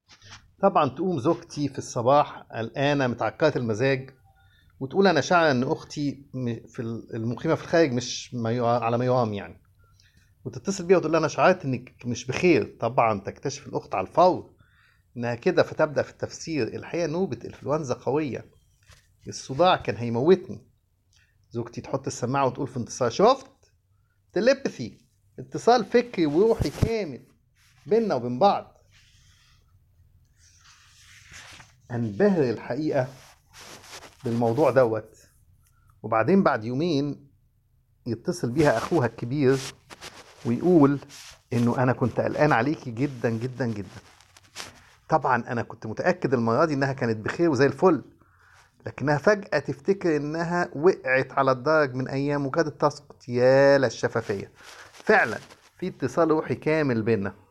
طبعا تقوم زوجتي في الصباح قلقانه متعكره المزاج وتقول انا شاعره ان اختي م- في ال- المقيمه في الخارج مش ما يرا- على ما يرام يعني وتتصل بيها وتقول لها انا شعرت انك مش بخير طبعا تكتشف الاخت على الفور انها كده فتبدا في التفسير الحقيقه نوبه انفلونزا قويه الصداع كان هيموتني زوجتي تحط السماعه وتقول في انتصار شفت تليبثي اتصال فكري وروحي كامل بيننا وبين بعض انبهر الحقيقه بالموضوع دوت وبعدين بعد يومين يتصل بيها اخوها الكبير ويقول انه انا كنت قلقان عليكي جدا جدا جدا طبعا انا كنت متاكد المره دي انها كانت بخير وزي الفل لكنها فجاه تفتكر انها وقعت على الدرج من ايام وكادت تسقط يا للشفافيه فعلا في اتصال روحي كامل بينا